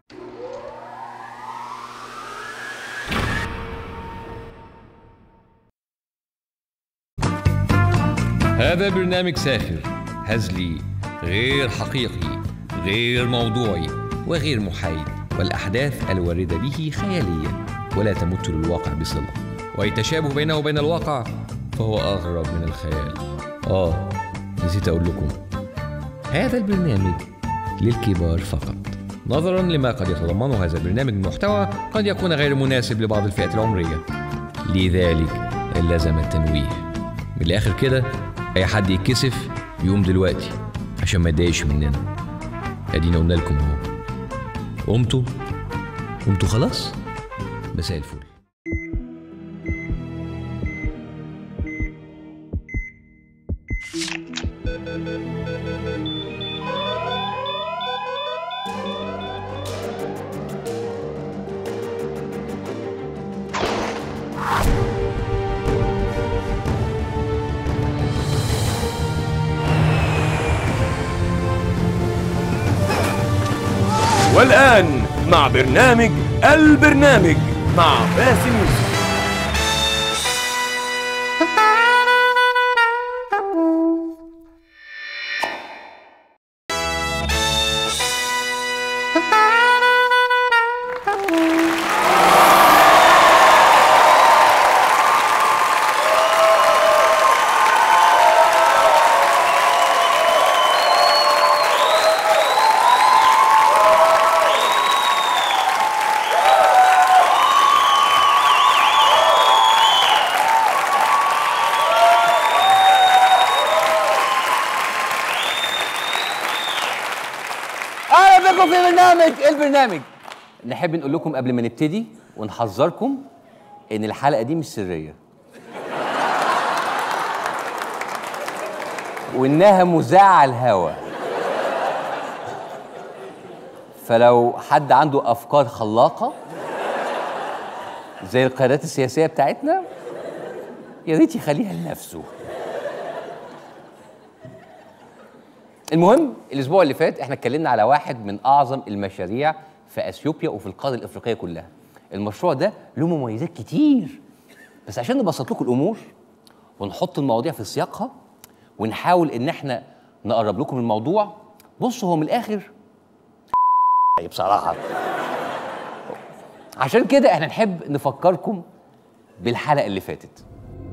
هذا برنامج ساخر هزلي غير حقيقي غير موضوعي وغير محايد والأحداث الواردة به خيالية ولا تمت للواقع بصلة ويتشابه بينه وبين الواقع فهو أغرب من الخيال آه نسيت أقول لكم هذا البرنامج للكبار فقط نظرا لما قد يتضمنه هذا البرنامج من محتوى قد يكون غير مناسب لبعض الفئات العمرية لذلك لازم التنويه من الآخر كده أي حد يتكسف يقوم دلوقتي عشان ما يتضايقش مننا ادينا قلنا لكم اهو قمتوا قمتوا خلاص مساء الفل والآن مع برنامج البرنامج مع باسم يوسف اهلا بكم في برنامج البرنامج نحب نقول لكم قبل ما نبتدي ونحذركم ان الحلقه دي مش سريه وانها مذاعه على الهوا فلو حد عنده افكار خلاقه زي القيادات السياسيه بتاعتنا يا ريت يخليها لنفسه المهم الاسبوع اللي فات احنا اتكلمنا على واحد من اعظم المشاريع في اثيوبيا وفي القاره الافريقيه كلها المشروع ده له مميزات كتير بس عشان نبسط لكم الامور ونحط المواضيع في سياقها ونحاول ان احنا نقرب لكم الموضوع بصوا هو من الاخر بصراحه عشان كده احنا نحب نفكركم بالحلقه اللي فاتت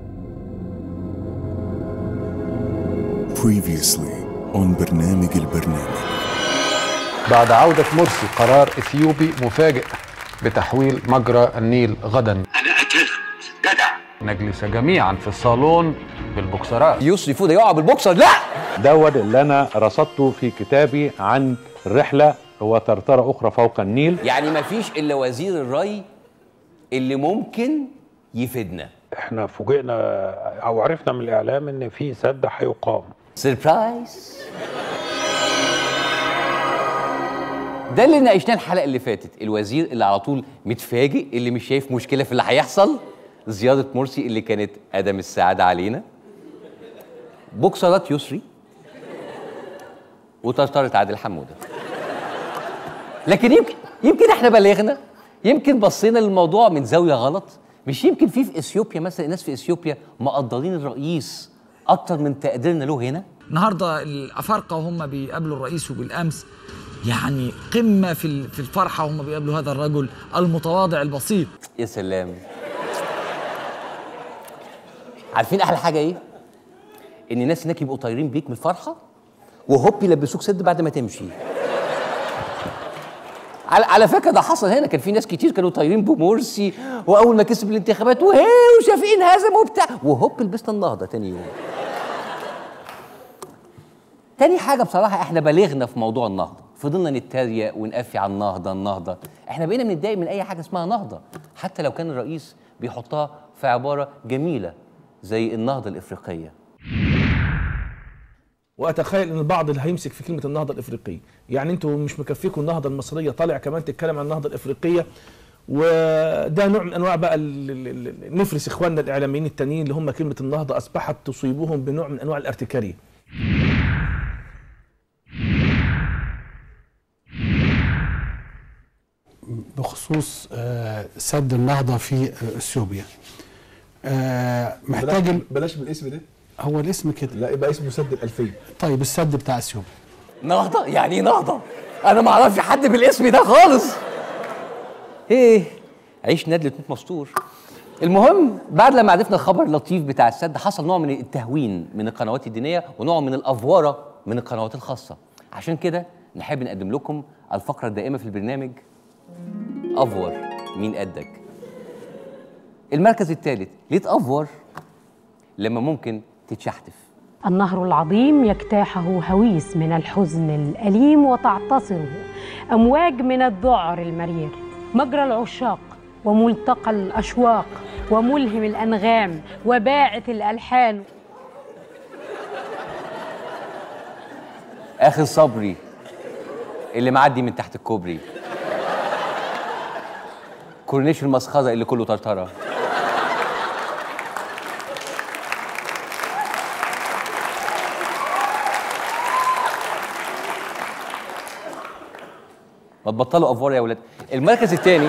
Previously on برنامج البرنامج بعد عودة مرسي قرار إثيوبي مفاجئ بتحويل مجرى النيل غدا انا قتلت جدع نجلس جميعا في الصالون بالبوكسرات يسري فوده يقع بالبوكسر لا دون اللي انا رصدته في كتابي عن الرحله هو طرطره اخرى فوق النيل يعني مفيش الا وزير الري اللي ممكن يفيدنا احنا فوجئنا او عرفنا من الاعلام ان في سد هيقام سربرايز ده اللي ناقشناه الحلقه اللي فاتت الوزير اللي على طول متفاجئ اللي مش شايف مشكله في اللي هيحصل زياده مرسي اللي كانت ادم السعاده علينا بوكسرات يسري وطرطره عادل حموده لكن يمكن يمكن احنا بلغنا يمكن بصينا للموضوع من زاويه غلط مش يمكن في في اثيوبيا مثلا الناس في اثيوبيا مقدرين الرئيس اكتر من تقديرنا له هنا النهارده الافارقه وهم بيقابلوا الرئيس وبالامس يعني قمه في ال- في الفرحه وهم بيقابلوا هذا الرجل المتواضع البسيط يا سلام عارفين احلى حاجه ايه ان الناس هناك يبقوا طايرين بيك من الفرحه وهوب يلبسوك سد بعد ما تمشي على على فكره ده حصل هنا كان في ناس كتير كانوا طايرين بمرسي واول ما كسب الانتخابات وهي وشافين هزم وبتاع وهوب لبسنا النهضه تاني يوم تاني حاجة بصراحة احنا بلغنا في موضوع النهضة فضلنا نتريق ونقفي على النهضة النهضة احنا بقينا بنتضايق من أي حاجة اسمها نهضة حتى لو كان الرئيس بيحطها في عبارة جميلة زي النهضة الإفريقية واتخيل ان البعض اللي هيمسك في كلمه النهضه الافريقيه يعني انتوا مش مكفيكم النهضه المصريه طالع كمان تتكلم عن النهضه الافريقيه وده نوع من انواع بقى ال- ال- ال- نفرس اخواننا الاعلاميين التانيين اللي هم كلمه النهضه اصبحت تصيبهم بنوع من انواع الارتكاريه بخصوص آه، سد النهضه في آه، اثيوبيا آه، محتاج ال- بلاش بالاسم ده هو الاسم كده لا يبقى اسمه سد الألفية طيب السد بتاع اثيوبيا نهضه يعني ايه نهضه انا ما اعرفش حد بالاسم ده خالص ايه عيش ندلة موت مستور المهم بعد لما عرفنا الخبر اللطيف بتاع السد حصل نوع من التهوين من القنوات الدينيه ونوع من الافوره من القنوات الخاصه عشان كده نحب نقدم لكم الفقره الدائمه في البرنامج افور مين قدك المركز الثالث ليه تافور لما ممكن تتشحتف النهر العظيم يجتاحه هويس من الحزن الأليم وتعتصره أمواج من الذعر المرير مجرى العشاق وملتقى الأشواق وملهم الأنغام وباعث الألحان اخر صبري اللي معدي من تحت الكوبري كورنيش المسخره اللي كله طرطره ما تبطلوا افوار يا ولاد المركز الثاني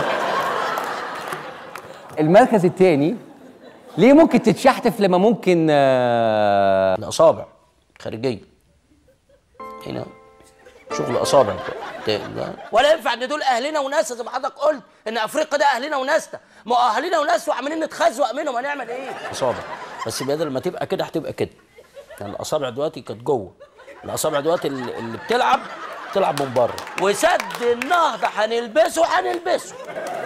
المركز الثاني ليه ممكن تتشحتف لما ممكن آه الاصابع خارجيه هنا شغل اصابع ده- ده- ولا ينفع ان دول اهلنا وناسنا زي ما حضرتك قلت ان افريقيا ده اهلنا وناسنا ما هو اهلنا وناس وعمالين نتخزوق منهم هنعمل ايه؟ اصابع بس بدل ما تبقى كده هتبقى كده يعني الاصابع دلوقتي كانت جوه الاصابع دلوقتي اللي اللي بتلعب تلعب من بره وسد النهضه هنلبسه هنلبسه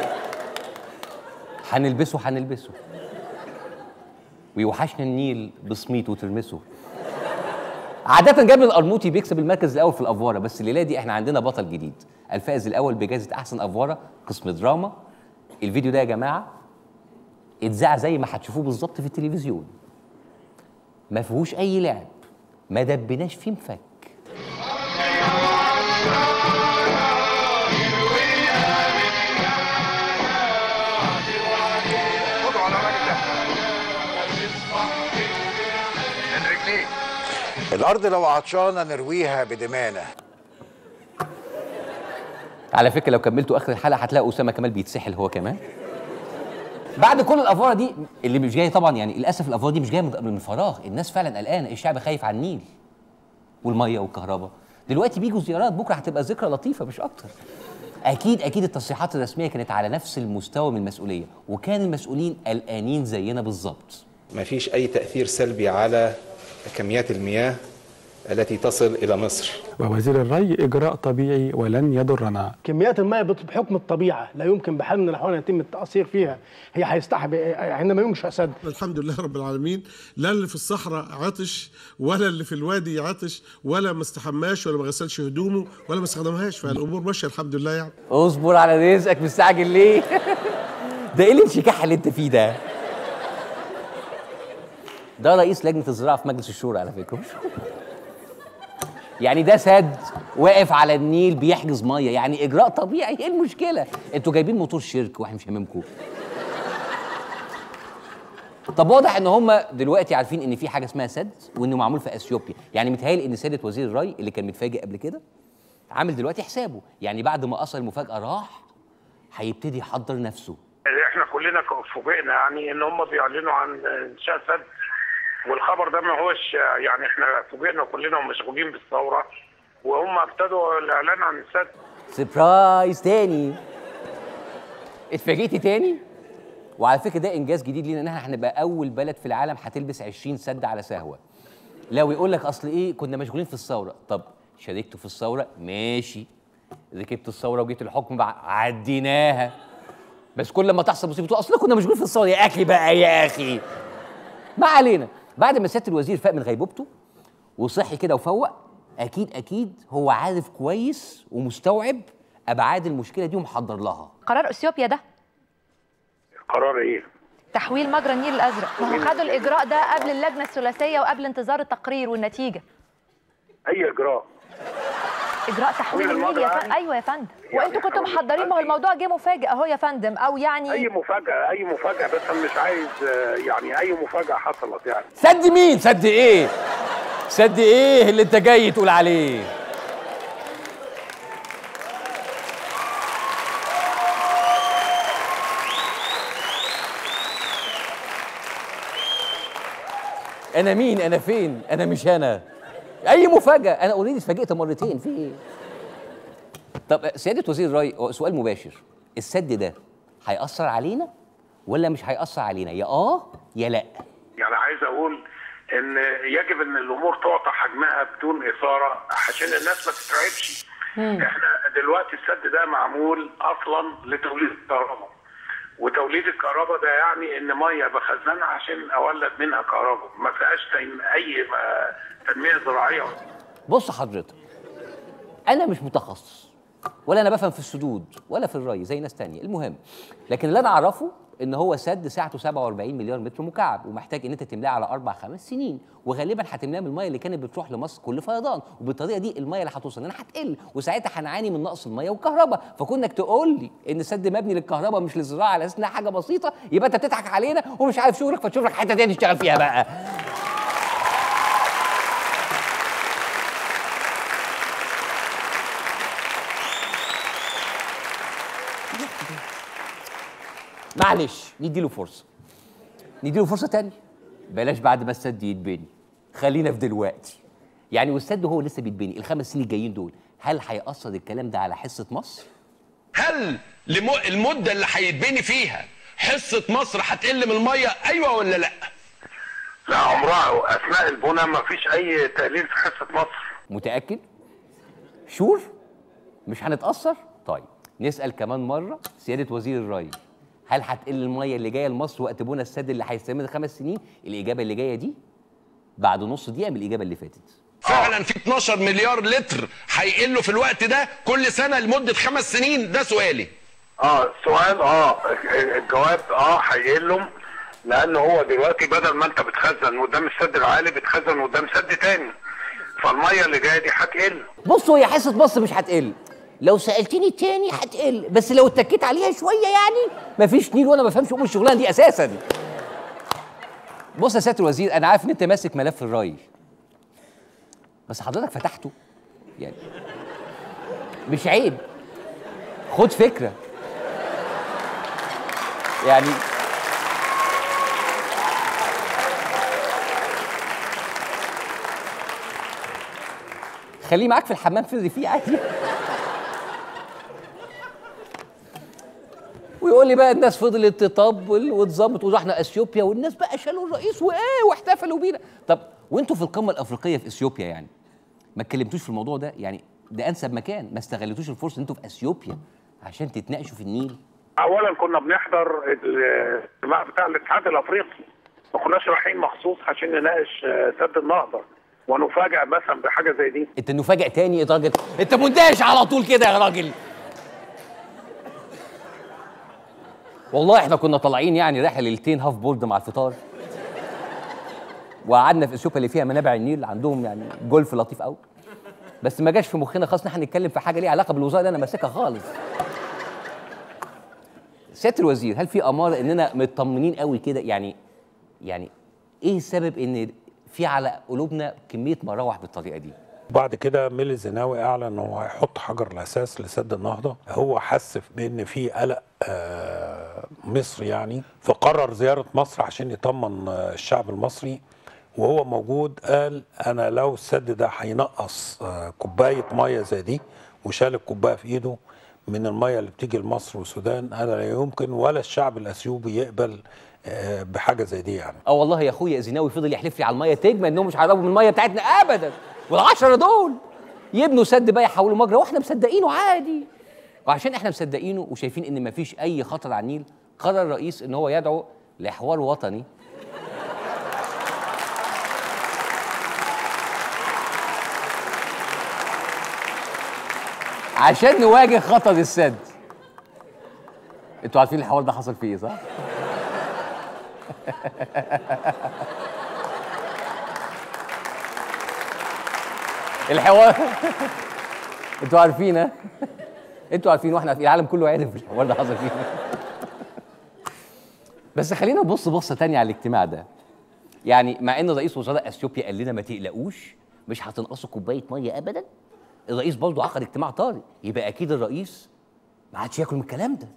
هنلبسه هنلبسه ويوحشنا النيل بصميت وترمسه عادة جابر القرموطي بيكسب المركز الأول في الأفوارة بس الليلة دي احنا عندنا بطل جديد الفائز الأول بجائزة أحسن أفوارة قسم دراما الفيديو ده يا جماعة اتذاع زي ما هتشوفوه بالظبط في التلفزيون ما فيهوش أي لعب ما دبناش فيه مفك خدوا على الراجل ده من رجليه الأرض لو عطشانة نرويها بدمانة على فكره لو كملتوا اخر الحلقه هتلاقوا اسامه كمال بيتسحل هو كمان بعد كل الافواره دي اللي مش جايه طبعا يعني للاسف الافواره دي مش جايه من من فراغ الناس فعلا قلقانه الشعب خايف على النيل والميه والكهرباء دلوقتي بيجوا زيارات بكره هتبقى ذكرى لطيفه مش اكتر اكيد اكيد التصريحات الرسميه كانت على نفس المستوى من المسؤوليه وكان المسؤولين قلقانين زينا بالظبط ما فيش أي تأثير سلبي على كميات المياه التي تصل إلى مصر ووزير الري إجراء طبيعي ولن يضرنا كميات الماء بت- بحكم الطبيعه لا يمكن بحال من الاحوال ان يتم التاثير فيها هي هيستحب عندما ينشا سد الحمد لله رب العالمين لا اللي في الصحراء عطش ولا اللي في الوادي عطش ولا ما استحماش ولا ما غسلش هدومه ولا ما استخدمهاش فالامور ماشيه الحمد لله يعني اصبر على رزقك مستعجل ليه ده ايه الانشكاح اللي انت فيه ده ده رئيس لجنه الزراعه في مجلس الشورى على فكره يعني ده سد واقف على النيل بيحجز ميه يعني اجراء طبيعي ايه المشكله انتوا جايبين موتور شرك واحنا مش هاممكم طب واضح ان هم دلوقتي عارفين ان في حاجه اسمها سد وانه معمول في اثيوبيا يعني متهيألي ان سياده وزير الري اللي كان متفاجئ قبل كده عامل دلوقتي حسابه يعني بعد ما اصل المفاجاه راح هيبتدي يحضر نفسه احنا كلنا ك- فوجئنا يعني ان هم بيعلنوا عن انشاء سد والخبر ده ما هوش يعني احنا فوجئنا كلنا ومشغولين بالثوره وهم ابتدوا الاعلان عن السد سربرايز تاني اتفاجئتي تاني وعلى فكره ده انجاز جديد لينا ان احنا هنبقى اول بلد في العالم هتلبس 20 سد على سهوه لو يقول لك اصل ايه كنا مشغولين في الثوره طب شاركتوا في الثوره ماشي ركبت الثوره وجيت الحكم بقى عديناها بس كل ما تحصل مصيبه تقول اصل كنا مشغولين في الثوره يا اخي بقى يا اخي ما علينا بعد ما سياده الوزير فاق من غيبوبته وصحي كده وفوق اكيد اكيد هو عارف كويس ومستوعب ابعاد المشكله دي ومحضر لها قرار اثيوبيا ده قرار ايه؟ تحويل مجرى النيل الازرق ما هو خدوا الاجراء ده قبل اللجنه الثلاثيه وقبل انتظار التقرير والنتيجه اي اجراء اجراء تحويل تحويل النيل يا المجرى فندم ايوه يا فندم وانتوا كنتوا حوالي محضرين ما هو الموضوع جه مفاجئ اهو يا فندم او يعني اي مفاجاه اي مفاجاه بس انا مش عايز آه، يعني اي مفاجاه حصلت يعني سد مين سد ايه سد ايه اللي انت جاي تقول عليه انا مين انا فين انا مش انا اي مفاجاه انا اوريدي اتفاجئت مرتين في ايه طب سياده وزير الري هو سؤال مباشر السد ده هيأثر علينا ولا مش هيأثر علينا يا اه يا لا يعني عايز اقول ان يجب ان الامور تعطى حجمها بدون اثاره عشان الناس ما تترعبش احنا دلوقتي السد ده معمول اصلا لتوليد الكهرباء وتوليد الكهرباء ده يعني ان ميه بخزنها عشان اولد منها كهرباء ما فيهاش تن- اي آه، تنميه زراعيه بص حضرتك انا مش متخصص ولا انا بفهم في السدود ولا في الري زي ناس تانية المهم لكن اللي انا اعرفه ان هو سد سعته 47 مليار متر مكعب ومحتاج ان انت تملاه على اربع خمس سنين وغالبا هتملاه من الميه اللي كانت بتروح لمصر كل فيضان وبالطريقه دي الميه اللي هتوصل لنا هتقل وساعتها هنعاني من نقص الميه والكهرباء فكونك تقول لي ان السد مبني للكهرباء مش للزراعه على اساس انها حاجه بسيطه يبقى انت بتضحك علينا ومش عارف شغلك فتشوف لك حته تانية تشتغل فيها بقى معلش نديله فرصه نديله فرصه تانية بلاش بعد ما السد يتبني خلينا في دلوقتي يعني والسد هو لسه بيتبني الخمس سنين الجايين دول هل هيأثر الكلام ده على حصه مصر؟ هل لم... المده اللي هيتبني فيها حصه مصر هتقل من الميه ايوه ولا لا لا عمرها اثناء البناء ما فيش اي تقليل في حصه مصر متأكد؟ شور؟ مش هنتأثر؟ طيب نسأل كمان مرة سيادة وزير الري هل هتقل المية اللي جاية لمصر وقت بنا السد اللي هيستمر خمس سنين؟ الإجابة اللي جاية دي بعد نص دقيقة من الإجابة اللي فاتت فعلا في 12 مليار لتر هيقلوا في الوقت ده كل سنه لمده خمس سنين ده سؤالي اه السؤال اه الجواب اه هيقلهم لان هو دلوقتي بدل ما انت بتخزن قدام السد العالي بتخزن قدام سد تاني فالميه اللي جايه دي هتقل بصوا هي حصة مصر مش هتقل لو سألتني تاني هتقل بس لو اتكيت عليها شوية يعني مفيش نيل وأنا ما بفهمش أم الشغلانة دي أساسا بص يا سيادة الوزير أنا عارف إن أنت ماسك ملف الري بس حضرتك فتحته يعني مش عيب خد فكرة يعني خليه معاك في الحمام فري فيه عادي ويقول لي بقى الناس فضلت تطبل وتظبط ورحنا اثيوبيا والناس بقى شالوا الرئيس وايه واحتفلوا بينا طب وانتوا في القمه الافريقيه في اثيوبيا يعني ما اتكلمتوش في الموضوع ده يعني ده انسب مكان ما استغلتوش الفرصه ان انتوا في اثيوبيا عشان تتناقشوا في النيل اولا كنا بنحضر الاجتماع بتاع الاتحاد الافريقي ما كناش رايحين مخصوص عشان نناقش آه، سد النهضه ونفاجئ مثلا بحاجه زي دي انت نفاجئ تاني يا راجل انت مندهش على طول كده يا راجل والله احنا كنا طالعين يعني رحله ليلتين هاف بورد مع الفطار وقعدنا في اثيوبيا اللي فيها منابع النيل عندهم يعني جولف لطيف قوي بس ما جاش في مخنا خالص ان احنا نتكلم في حاجه ليها علاقه بالوزاره اللي انا ماسكها خالص سياده الوزير هل في اماره اننا مطمنين قوي كده يعني يعني ايه السبب ان في على قلوبنا كميه مراوح بالطريقه دي بعد كده ميلي الزناوي اعلن ان هو هيحط حجر الاساس لسد النهضه هو حس بان في قلق آه، مصر يعني فقرر زياره مصر عشان يطمن آه، الشعب المصري وهو موجود قال انا لو السد ده هينقص آه، كوبايه ميه زي دي وشال الكوبايه في ايده من الميه اللي بتيجي لمصر والسودان انا لا يمكن ولا الشعب الاثيوبي يقبل آه، بحاجه زي دي يعني اه والله يا اخويا زيناوي فضل يحلف لي على الميه تجمع انهم مش هيقربوا من الميه بتاعتنا ابدا والعشره دول يبنوا سد بقى يحولوا مجرى واحنا مصدقينه عادي وعشان احنا مصدقينه وشايفين ان مفيش اي خطر على النيل قرر الرئيس ان هو يدعو لحوار وطني عشان نواجه خطر السد انتوا عارفين الحوار ده حصل فيه ايه صح؟ الحوار انتوا عارفين ها؟ انتوا عارفين واحنا عارفين العالم كله عارف الحوار ده حصل فيه بس خلينا نبص بصه تانية على الاجتماع ده يعني مع ان رئيس وزراء اثيوبيا قال لنا ما تقلقوش مش هتنقصوا كوبايه ميه ابدا الرئيس برضه عقد اجتماع طارئ يبقى اكيد الرئيس ما عادش ياكل من الكلام ده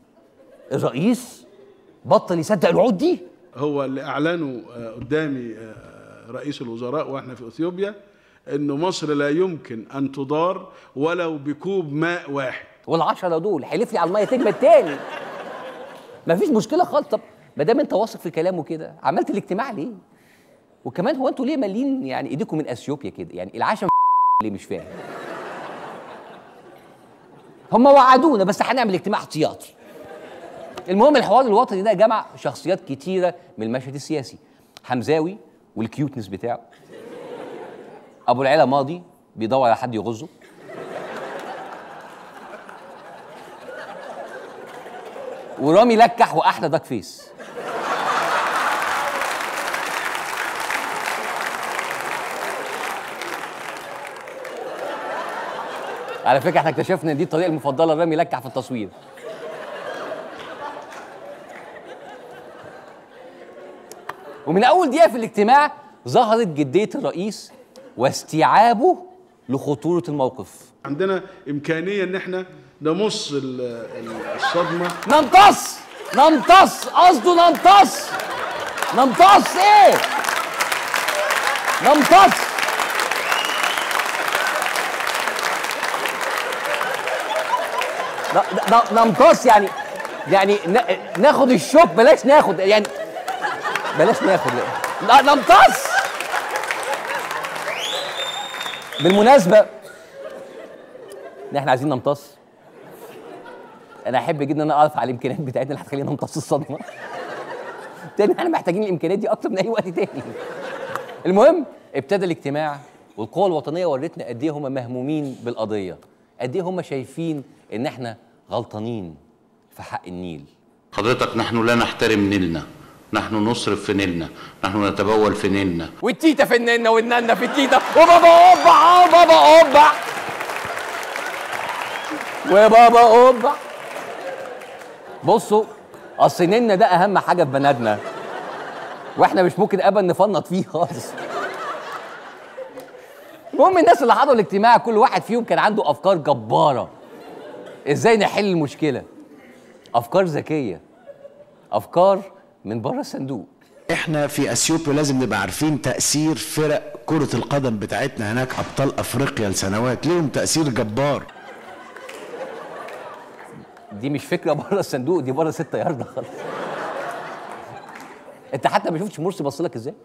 الرئيس بطل يصدق الوعود دي هو اللي اعلنه آه، قدامي آه، رئيس الوزراء واحنا في اثيوبيا انه مصر لا يمكن ان تدار ولو بكوب ماء واحد والعشرة دول حلف لي على الميه تجمد تاني مفيش مشكله خالص طب ما دام انت واثق في كلامه كده عملت الاجتماع ليه؟ وكمان هو انتوا ليه مالين يعني ايديكم من اثيوبيا كده؟ يعني العشم ليه مش فاهم؟ هم وعدونا بس هنعمل اجتماع احتياطي. المهم الحوار الوطني ده جمع شخصيات كتيره من المشهد السياسي. حمزاوي والكيوتنس بتاعه. ابو العلا ماضي بيدور على حد يغزه. ورامي لكح واحلى داك فيس على فكره احنا اكتشفنا ان دي الطريقه المفضله لرامي لكح في التصوير ومن اول دقيقه في الاجتماع ظهرت جديه الرئيس واستيعابه لخطوره الموقف عندنا امكانيه ان احنا نمص ال- ال- الصدمه نمتص نمتص قصده نمتص نمتص ايه نمتص ن- ن- نمتص يعني يعني ن- ناخد الشوك بلاش ناخد يعني بلاش ناخد لا نمتص بالمناسبه ان احنا عايزين نمتص انا احب جدا ان انا اعرف على الامكانيات بتاعتنا اللي هتخلينا نمتص الصدمه تاني احنا محتاجين الامكانيات دي اكتر من اي وقت تاني المهم ابتدى الاجتماع والقوى الوطنيه ورتنا قد ايه هم مهمومين بالقضيه قد ايه هم شايفين ان احنا غلطانين في حق النيل حضرتك نحن لا نحترم نيلنا نحن نصرف في نيلنا نحن نتبول في نيلنا والتيتا في الننة والننة في التيتا وبابا اوبا وبابا اوبا وبابا اوبا بصوا اصل ننة ده اهم حاجه في بلدنا واحنا مش ممكن ابدا نفنط فيه خالص المهم الناس اللي حضروا الاجتماع كل واحد فيهم كان عنده افكار جباره ازاي نحل المشكله افكار ذكيه افكار من بره الصندوق احنا في اثيوبيا لازم نبقى عارفين تاثير فرق كره القدم بتاعتنا هناك ابطال افريقيا لسنوات ليهم تاثير جبار دي مش فكره بره الصندوق دي بره ستة ياردة خالص انت حتى ما شفتش مرسي بص لك ازاي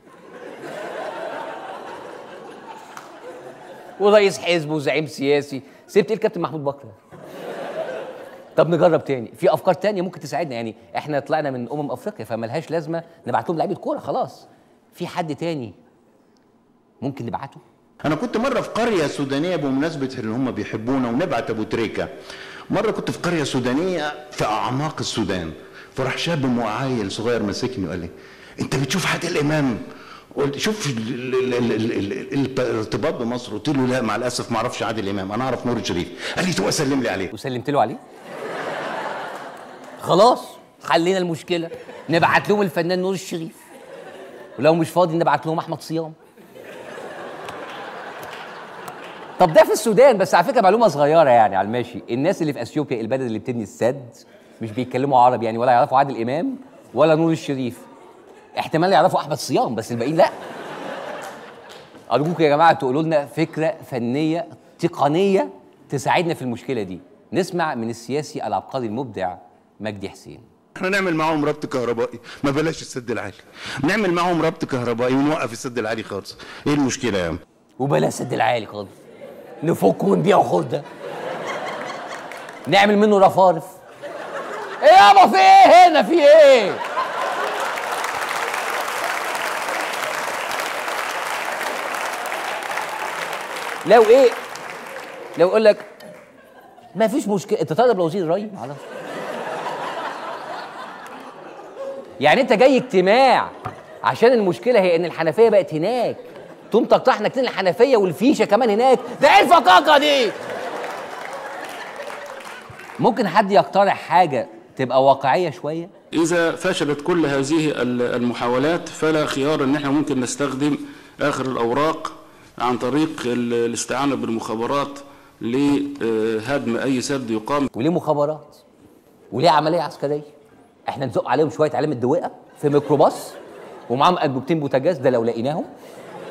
ورئيس حزب وزعيم سياسي سبت ايه الكابتن محمود بكر طب نجرب تاني في افكار تانية ممكن تساعدنا يعني احنا طلعنا من امم افريقيا فملهاش لازمه نبعت لهم لعيبه كوره خلاص في حد تاني ممكن نبعته انا كنت مره في قريه سودانيه بمناسبه ان هم بيحبونا ونبعت ابو تريكه مره كنت في قريه سودانيه في اعماق السودان فراح شاب معايل صغير مسكني وقال لي انت بتشوف عادل امام قلت شوف ال- ال- ال- ال- ال- ال- الارتباط بمصر قلت له لا مع الاسف ما اعرفش عادل امام انا اعرف نور الشريف قال لي تبقى سلم لي عليه وسلمت له عليه خلاص حلينا المشكله نبعت لهم الفنان نور الشريف ولو مش فاضي نبعت لهم احمد صيام طب ده في السودان بس على فكره معلومه صغيره يعني على الماشي الناس اللي في اثيوبيا البلد اللي بتبني السد مش بيتكلموا عربي يعني ولا يعرفوا عادل امام ولا نور الشريف احتمال يعرفوا احمد صيام بس الباقيين لا ارجوكم يا جماعه تقولوا لنا فكره فنيه تقنيه تساعدنا في المشكله دي نسمع من السياسي العبقري المبدع مجدي حسين احنا نعمل معاهم ربط كهربائي ما بلاش السد العالي نعمل معاهم ربط كهربائي ونوقف السد العالي خالص ايه المشكله يا عم وبلا سد العالي خالص نفكه ونبيعه خرده نعمل منه رفارف ايه يابا في ايه هنا في ايه لو ايه لو يقول لك ما فيش مشكله انت طالب لوزير الري معلش يعني انت جاي اجتماع عشان المشكله هي ان الحنفيه بقت هناك تقوم تقطع احنا كتير الحنفيه والفيشه كمان هناك ده ايه الفقاقه دي ممكن حد يقترح حاجه تبقى واقعيه شويه إذا فشلت كل هذه ال- المحاولات فلا خيار إن إحنا ممكن نستخدم آخر الأوراق عن طريق ال- الاستعانة بالمخابرات لهدم أي سد يقام وليه مخابرات وليه عمليه عسكريه احنا نزق عليهم شويه علامه دواء في ميكروباص ومعاهم انبوبتين بوتاجاز ده لو لقيناهم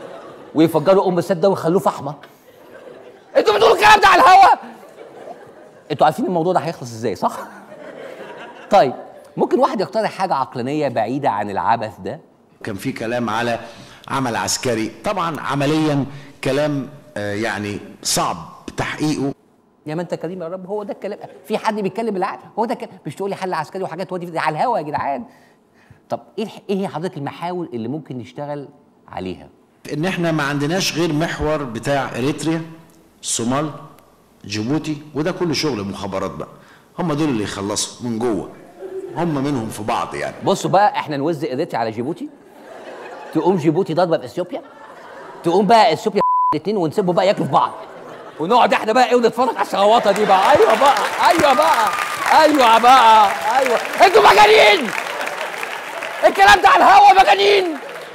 ويفجروا ام السد ده ويخلوه فحمه انتوا بتقولوا الكلام ده على الهوا انتوا عارفين الموضوع ده هيخلص ازاي صح طيب ممكن واحد يقترح حاجه عقلانيه بعيده عن العبث ده كان في كلام على عمل عسكري طبعا عمليا كلام آه، يعني صعب تحقيقه يا ما انت كريم يا رب هو ده الكلام في حد بيتكلم بالعقل هو ده الكلام مش تقول لي حل عسكري وحاجات ودي دي على الهوا يا جدعان طب ايه الح- ايه هي حضرتك المحاور اللي ممكن نشتغل عليها ان احنا ما عندناش غير محور بتاع اريتريا الصومال جيبوتي وده كله شغل مخابرات بقى هم دول اللي يخلصوا من جوه هم منهم في بعض يعني بصوا بقى احنا نوزع اريتريا على جيبوتي تقوم جيبوتي ضربه في اثيوبيا تقوم بقى اثيوبيا الاثنين ونسيبهم بقى ياكلوا في بعض ونقعد احنا بقى ايه ونتفرج على الشغواطه دي بقى ايوه بقى ايوه بقى ايوه بقى ايوه انتوا مجانين الكلام ده على الهوا مجانين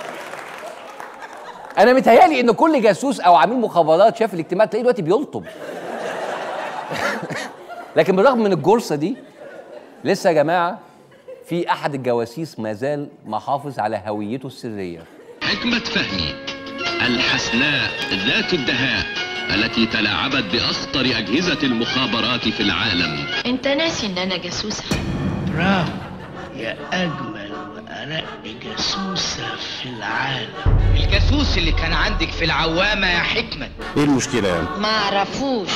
انا متهيالي ان كل جاسوس او عميل مخابرات شاف الاجتماع تلاقيه دلوقتي بيلطم لكن بالرغم من الجرصه دي لسه يا جماعه في احد الجواسيس ما زال محافظ على هويته السريه حكمة فهمي الحسناء ذات الدهاء التي تلاعبت بأخطر أجهزة المخابرات في العالم انت ناسي ان انا جاسوسة برافو يا أجمل وأرق جاسوسة في العالم الجاسوس اللي كان عندك في العوامة يا حكمة ايه المشكله يعني ما اعرفوش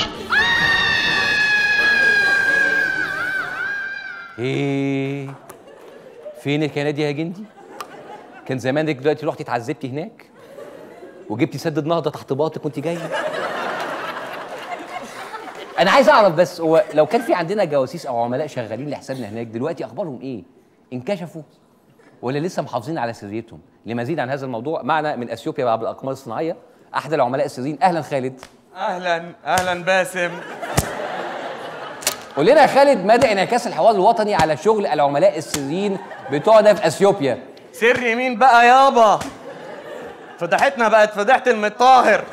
ايه فينك يا ناديه يا جندي كان زمانك دلوقتي رحتي اتعذبتي هناك وجبتي سدد نهضه تحت باطك وانت جايه انا عايز اعرف بس هو لو كان في عندنا جواسيس او عملاء شغالين لحسابنا هناك دلوقتي اخبارهم ايه انكشفوا ولا لسه محافظين على سريتهم لمزيد عن هذا الموضوع معنا من اثيوبيا عبر الاقمار الصناعيه احد العملاء السريين اهلا خالد اهلا اهلا باسم قول لنا يا خالد مدى انعكاس الحوار الوطني على شغل العملاء السريين بتوعنا في اثيوبيا سر يمين بقى يابا فضحتنا بقت فضيحة المطاهر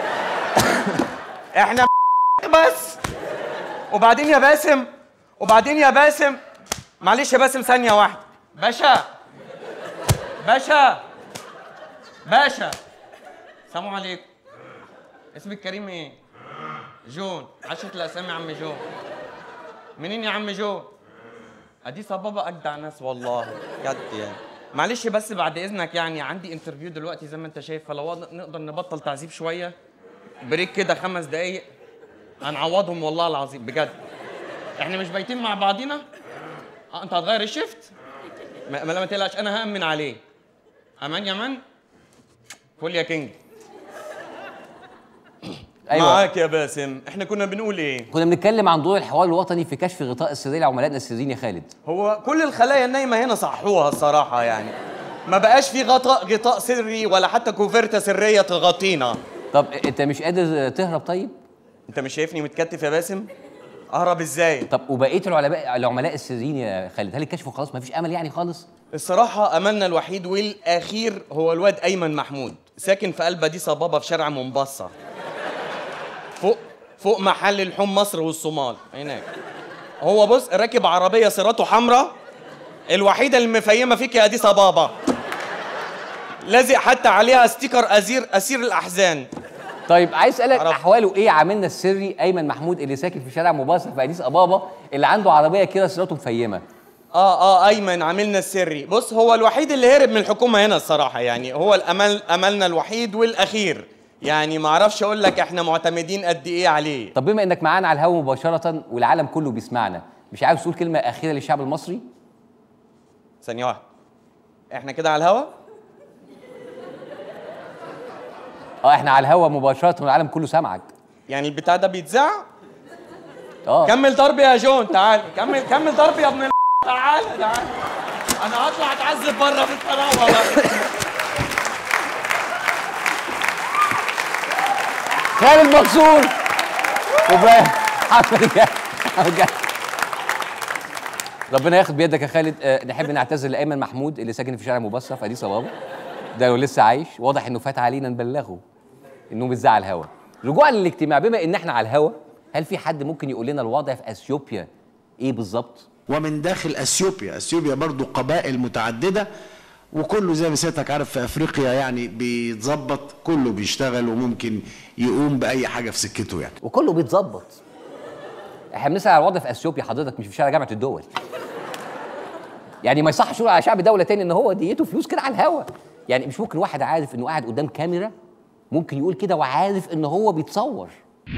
احنا بس وبعدين يا باسم وبعدين يا باسم معلش يا باسم ثانية واحدة باشا باشا باشا السلام عليكم اسمك كريم ايه؟ جون عشرة الاسامي يا عم جون منين يا عم جون؟ اديس بابا اجدع ناس والله بجد يعني معلش بس بعد اذنك يعني عندي انترفيو دلوقتي زي ما انت شايف فلو نقدر نبطل تعذيب شويه بريك كده خمس دقايق هنعوضهم والله العظيم بجد احنا مش بايتين مع بعضينا اه انت هتغير الشيفت ما ما ما تقلقش انا هامن عليه امان يا مان فول يا كينج أيوة. معاك يا باسم احنا كنا بنقول ايه كنا بنتكلم عن دور الحوار الوطني في كشف غطاء السريه لعملائنا السريين يا خالد هو كل الخلايا النايمه هنا صحوها الصراحه يعني ما بقاش في غطاء غطاء سري ولا حتى كوفرته سريه تغطينا طب انت مش قادر تهرب طيب انت مش شايفني متكتف يا باسم اهرب ازاي طب وبقيه العلماء العملاء السريين يا خالد هل الكشف خلاص مفيش امل يعني خالص الصراحه املنا الوحيد والاخير هو الواد ايمن محمود ساكن في قلب دي صبابه في شارع منبصه فوق فوق محل لحوم مصر والصومال هناك هو بص راكب عربيه سيراته حمراء الوحيده اللي مفيمه فيك يا دي صبابه لازق حتى عليها ستيكر اسير اسير الاحزان طيب عايز اسالك احواله ايه عاملنا السري ايمن محمود اللي ساكن في شارع مباصر في اديس ابابا اللي عنده عربيه كده سيراته مفيمه اه اه ايمن عاملنا السري بص هو الوحيد اللي هرب من الحكومه هنا الصراحه يعني هو الامل املنا الوحيد والاخير يعني ما اعرفش اقول لك احنا معتمدين قد ايه عليه طب بما انك معانا على الهوا مباشره والعالم كله بيسمعنا مش عاوز تقول كلمه اخيره للشعب المصري ثانيه واحده احنا كده على الهوا اه احنا على الهوا مباشره والعالم كله سامعك يعني البتاع ده بيتذاع اه كمل ضرب يا جون تعال كمل كمل ضرب يا ابن ال- تعال تعال انا هطلع اتعذب بره في الطراوه بقى خالد منصور وبقى محمد جاد محمد جاد. ربنا ياخد بيدك يا خالد آه، نحب نعتذر لايمن محمود اللي ساكن في شارع مبصره في اديس ابابا ده لو لسه عايش واضح انه فات علينا نبلغه انه بيتذاع على الهوا رجوعا للاجتماع بما ان احنا على الهوا هل في حد ممكن يقول لنا الوضع في اثيوبيا ايه بالظبط ومن داخل اثيوبيا اثيوبيا برضو قبائل متعدده وكله زي ما سيادتك عارف في افريقيا يعني بيتظبط كله بيشتغل وممكن يقوم باي حاجه في سكته يعني وكله بيتظبط احنا بنسال على الوضع في اثيوبيا حضرتك مش في شارع جامعه الدول يعني ما يصحش يقول على شعب دوله تاني ان هو ديته فلوس كده على الهوا يعني مش ممكن واحد عارف انه قاعد قدام كاميرا ممكن يقول كده وعارف ان هو بيتصور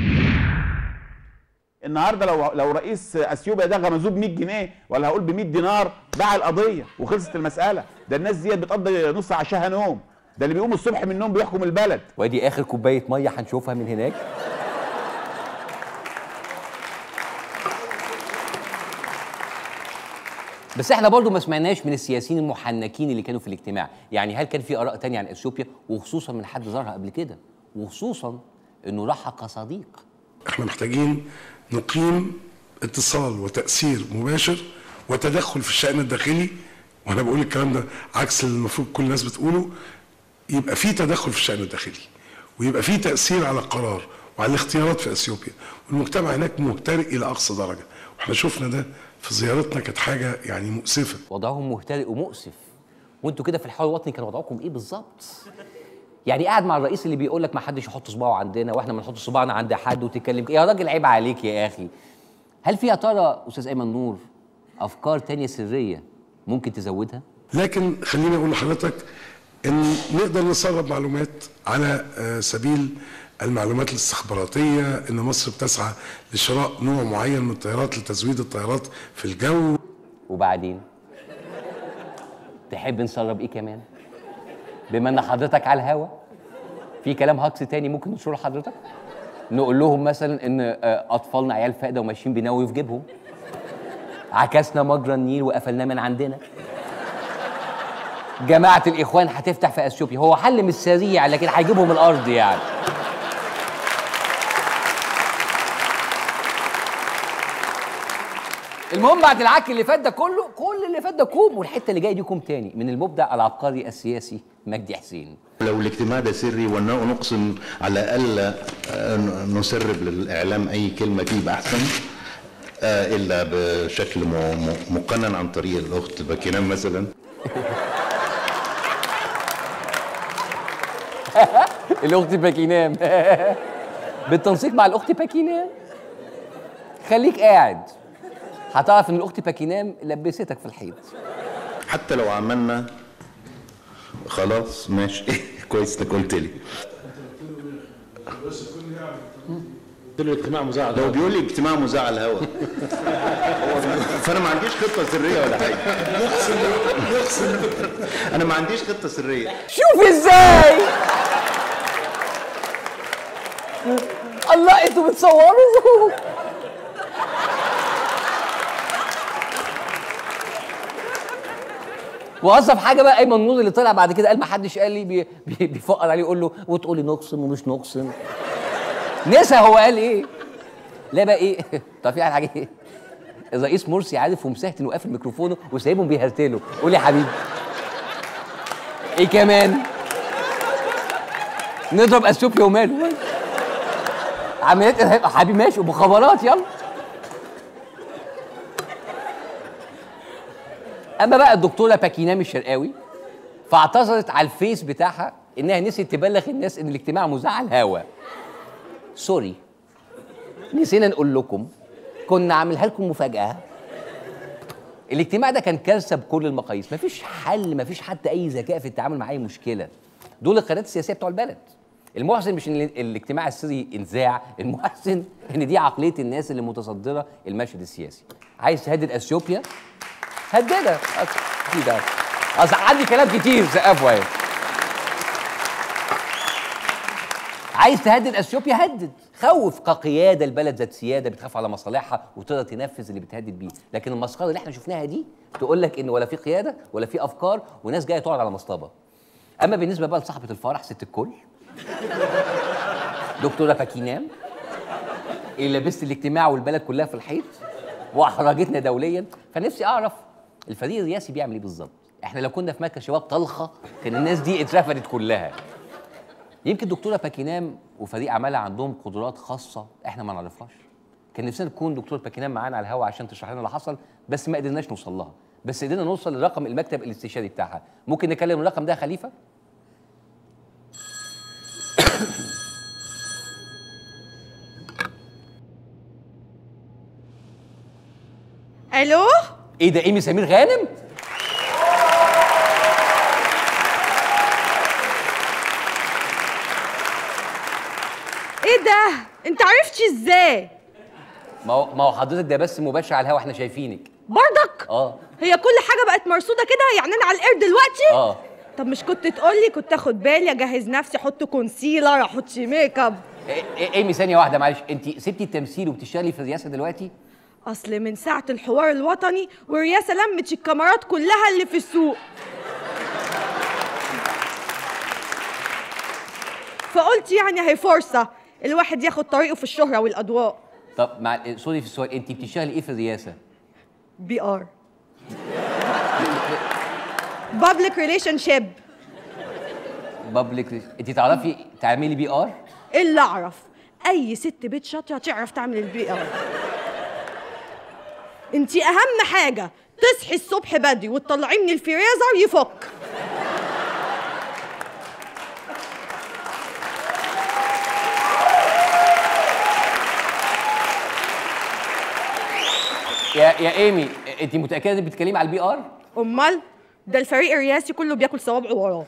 النهارده لو لو رئيس اثيوبيا ده غمزوه ب 100 جنيه ولا هقول ب 100 دينار باع القضيه وخلصت المساله ده الناس دي بتقضي نص عشاها نوم ده اللي بيقوم الصبح من النوم بيحكم البلد وادي اخر كوبايه ميه هنشوفها من هناك بس احنا برضو ما سمعناش من السياسيين المحنكين اللي كانوا في الاجتماع يعني هل كان في اراء تانية عن اثيوبيا وخصوصا من حد زارها قبل كده وخصوصا انه راحها كصديق احنا محتاجين نقيم اتصال وتأثير مباشر وتدخل في الشأن الداخلي وانا بقول الكلام ده عكس اللي المفروض كل الناس بتقوله يبقى في تدخل في الشأن الداخلي ويبقى في تأثير على القرار وعلى الاختيارات في اثيوبيا والمجتمع هناك مهترئ الى اقصى درجه واحنا شفنا ده في زيارتنا كانت حاجه يعني مؤسفه وضعهم مهترئ ومؤسف وانتوا كده في الحوار الوطني كان وضعكم ايه بالظبط يعني قاعد مع الرئيس اللي بيقول لك ما حدش يحط صباعه عندنا واحنا ما نحط صباعنا عند حد وتتكلم يا راجل عيب عليك يا اخي هل في يا ترى استاذ ايمن نور افكار تانية سريه ممكن تزودها لكن خليني اقول لحضرتك ان نقدر نسرب معلومات على آه، سبيل المعلومات الاستخباراتيه ان مصر بتسعى لشراء نوع معين من الطيارات لتزويد الطيارات في الجو وبعدين تحب نسرب ايه كمان بما ان حضرتك على الهوا في كلام هكس تاني ممكن نشره لحضرتك نقول لهم مثلا ان آه، اطفالنا عيال فاقده وماشيين بناوي في جيبهم عكسنا مجرى النيل وقفلناه من عندنا جماعه الاخوان هتفتح في اثيوبيا هو حل مش سريع لكن هيجيبهم الارض يعني المهم بعد العك اللي فات ده كله كل اللي فات ده كوم والحته اللي جايه دي كوم تاني من المبدع العبقري السياسي مجدي حسين لو الاجتماع ده سري ونقسم على الا آه، نسرب للاعلام اي كلمه فيه يبقى احسن آه، الا بشكل م- م- مقنن عن طريق الاخت باكينام مثلا الاخت باكينام بالتنسيق مع الاخت باكينام خليك قاعد هتعرف ان الاخت باكينام لبستك في الحيط حتى لو عملنا خلاص ماشي كويس انك قلت لي قلت له اجتماع مذاع لو بيقول لي اجتماع مذاع على الهواء فانا ما عنديش خطه سريه ولا حاجه انا ما عنديش خطه سريه شوف ازاي الله انتوا بتصوروا واصعب حاجه بقى ايمن نور اللي طلع بعد كده قال ما حدش قال لي بي بي بيفقر عليه يقول له وتقولي نقسم ومش نقسم نسى هو قال ايه لا بقى ايه طب في حاجه ايه الرئيس مرسي عارف ومسهت انه قافل ميكروفونه وسايبهم بيهرتلوا قول يا حبيبي ايه كمان نضرب اثيوبيا وماله عمليات ارهاب حبيبي ماشي ومخابرات يلا اما بقى الدكتوره باكينام الشرقاوي فاعتذرت على الفيس بتاعها انها نسيت تبلغ الناس ان الاجتماع مذاع على الهوا سوري نسينا نقول لكم كنا عاملها لكم مفاجاه الاجتماع ده كان كارثه بكل المقاييس مفيش حل مفيش حتى اي ذكاء في التعامل مع اي مشكله دول القنوات السياسيه بتوع البلد المحزن مش ان ال- الاجتماع السري انزاع المحزن ان دي عقليه الناس اللي متصدره المشهد السياسي عايز تهدد اثيوبيا هددها أص- في ده اصل عندي كلام كتير سقفوا اهي عايز تهدد اثيوبيا هدد خوف كقياده البلد ذات سياده بتخاف على مصالحها وتقدر تنفذ اللي بتهدد بيه لكن المسخره اللي احنا شفناها دي تقول لك ان ولا في قياده ولا في افكار وناس جايه تقعد على مصطبه اما بالنسبه بقى لصاحبه الفرح ست الكل دكتوره باكينام اللي لبست الاجتماع والبلد كلها في الحيط واحرجتنا دوليا فنفسي اعرف الفريق الرئاسي بيعمل ايه بالظبط احنا لو كنا في مركز شباب طلخه كان الناس دي اترفدت كلها يمكن دكتوره باكينام وفريق عملها عندهم قدرات خاصه احنا ما نعرفهاش كان نفسنا تكون دكتور باكينام معانا على الهواء عشان تشرح لنا اللي حصل بس ما قدرناش نوصل لها بس قدرنا نوصل لرقم المكتب الاستشاري بتاعها ممكن نكلم الرقم ده يا خليفه الو ايه ده ايمي سمير غانم ايه ده انت عرفتش ازاي ما هو ما هو حضرتك ده بس مباشر على الهوا احنا شايفينك برضك اه هي كل حاجه بقت مرصوده كده يعني انا على القرد دلوقتي اه طب مش كنت تقولي كنت اخد بالي اجهز نفسي احط كونسيلر احط ميك اب إيه- إيه- ايمي ثانيه واحده معلش انت سبتي التمثيل وبتشتغلي في الرئاسه دلوقتي اصل من ساعه الحوار الوطني والرئاسه لمت الكاميرات كلها اللي في السوق فقلت يعني هي فرصه الواحد ياخد طريقه في الشهره والاضواء طب مع سوري في السؤال انت بتشتغلي ايه في الرئاسه بي ار بابليك ريليشن شيب بابليك انت تعرفي تعملي بي ار الا اعرف اي ست بيت شاطره تعرف تعمل البي ار انت اهم حاجه تصحي الصبح بدري وتطلعيه من الفريزر يفك يا يا ايمي انت متاكده انك بتتكلمي على البي ار امال ده الفريق الرئاسي كله بياكل صوابعه وراه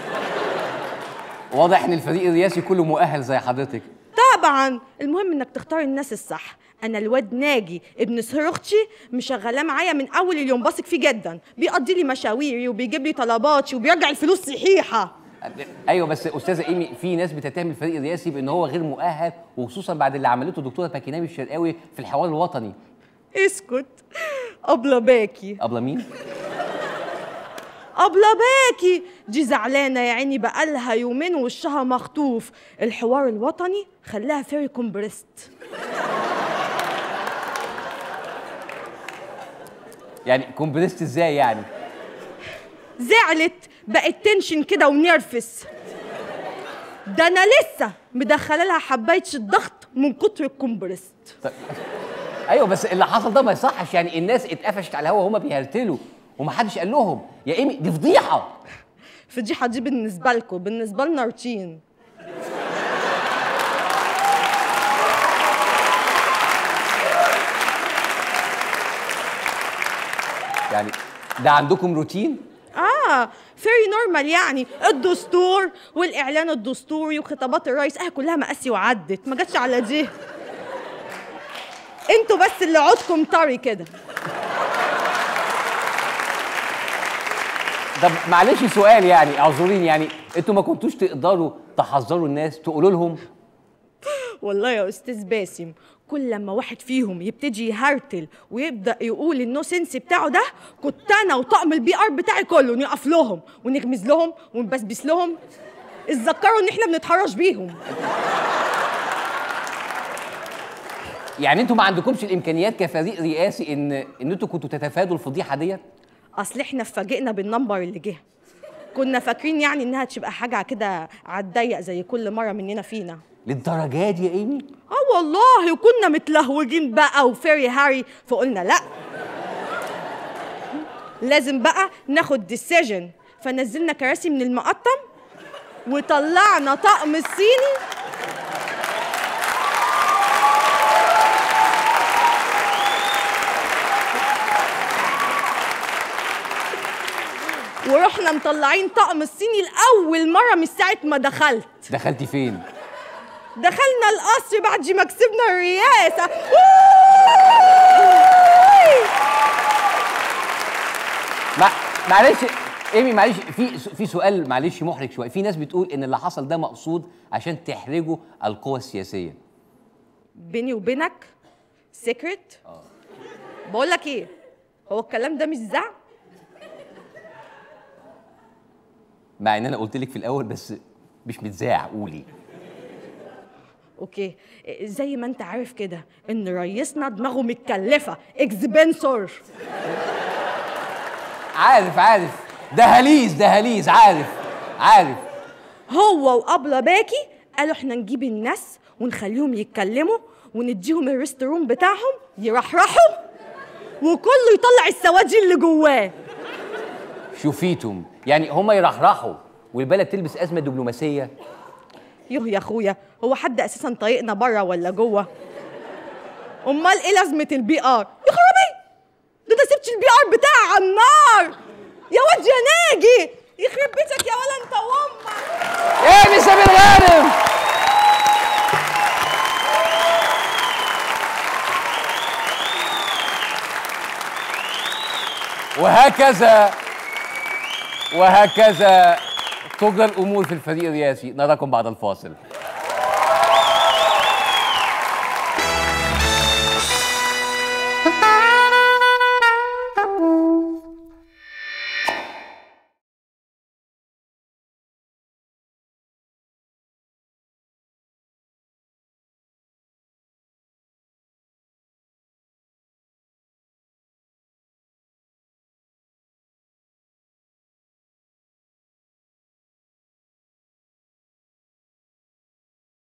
واضح ان الفريق الرئاسي كله مؤهل زي حضرتك طبعا المهم انك تختار الناس الصح انا الواد ناجي ابن سهر اختي مشغلاه معايا من اول اليوم بثق فيه جدا بيقضي لي مشاويري وبيجيب لي طلباتي وبيرجع الفلوس صحيحه ايوه بس استاذه ايمي في ناس بتتهم الفريق الرئاسي بان هو غير مؤهل وخصوصا بعد اللي عملته الدكتوره باكيناوي الشرقاوي في الحوار الوطني اسكت ابله باكي ابله مين ابله باكي دي زعلانه يا عيني بقالها يومين وشها مخطوف الحوار الوطني خلاها فيري كومبريست يعني كومبريست ازاي يعني زعلت بقت تنشن كده ونرفس ده انا لسه مدخله لها حبايه الضغط من كتر الكومبريست ايوه بس اللي حصل ده ما يصحش يعني الناس اتقفشت على الهوا وهما بيهرتلوا ومحدش قال لهم يا ايمي دي فضيحه فضيحه دي بالنسبه لكم بالنسبه لنا روتين يعني ده عندكم روتين اه فيري نورمال يعني الدستور والاعلان الدستوري وخطابات الرئيس اه كلها مقاسي وعدت ما جاتش على دي انتوا بس اللي عودكم طري كده طب معلش سؤال يعني اعذريني يعني انتوا ما كنتوش تقدروا تحذروا الناس تقولوا لهم والله يا استاذ باسم كل لما واحد فيهم يبتدي يهرتل ويبدا يقول النو سنس بتاعه ده كنت انا وطقم البي ار بتاعي كله نقف لهم ونغمز لهم ونبسبس لهم اتذكروا ان احنا بنتحرش بيهم يعني انتوا ما عندكمش الامكانيات كفريق رئاسي ان ان انتوا كنتوا تتفادوا الفضيحه ديت اصل احنا اتفاجئنا بالنمبر اللي جه كنا فاكرين يعني انها تبقى حاجه كده على الضيق زي كل مره مننا فينا للدرجه دي يا ايمي اه والله وكنا متلهوجين بقى وفيري هاري فقلنا لا لازم بقى ناخد ديسيجن فنزلنا كراسي من المقطم وطلعنا طقم الصيني ورحنا مطلعين طقم الصيني لاول مره من ساعه ما دخلت دخلتي فين دخلنا القصر بعد ما كسبنا الرئاسه مع... معلش ايمي معلش في في سؤال معلش محرج شويه في ناس بتقول ان اللي حصل ده مقصود عشان تحرجوا القوى السياسيه بيني وبينك سيكريت بقول لك ايه هو الكلام ده مش زعل مع ان انا قلت لك في الاول بس مش متذاع قولي اوكي زي ما انت عارف كده ان رئيسنا دماغه متكلفه اكسبنسور عارف عارف دهاليز دهاليز عارف عارف هو وابله باكي قالوا احنا نجيب الناس ونخليهم يتكلموا ونديهم الريست روم بتاعهم يرحرحوا وكله يطلع السواجي اللي جواه شوفيتم يعني هم يرحرحوا والبلد تلبس ازمه دبلوماسيه يوه يا اخويا هو حد اساسا طايقنا بره ولا جوه امال ايه لازمه البي ار يا خرابي ده انت سبت البي ار بتاعي على النار يا واد يا ناجي يخرب بيتك يا ولا انت وامك ايه سمير غانم وهكذا وهكذا تجرى الامور في الفريق الرئاسي نراكم بعد الفاصل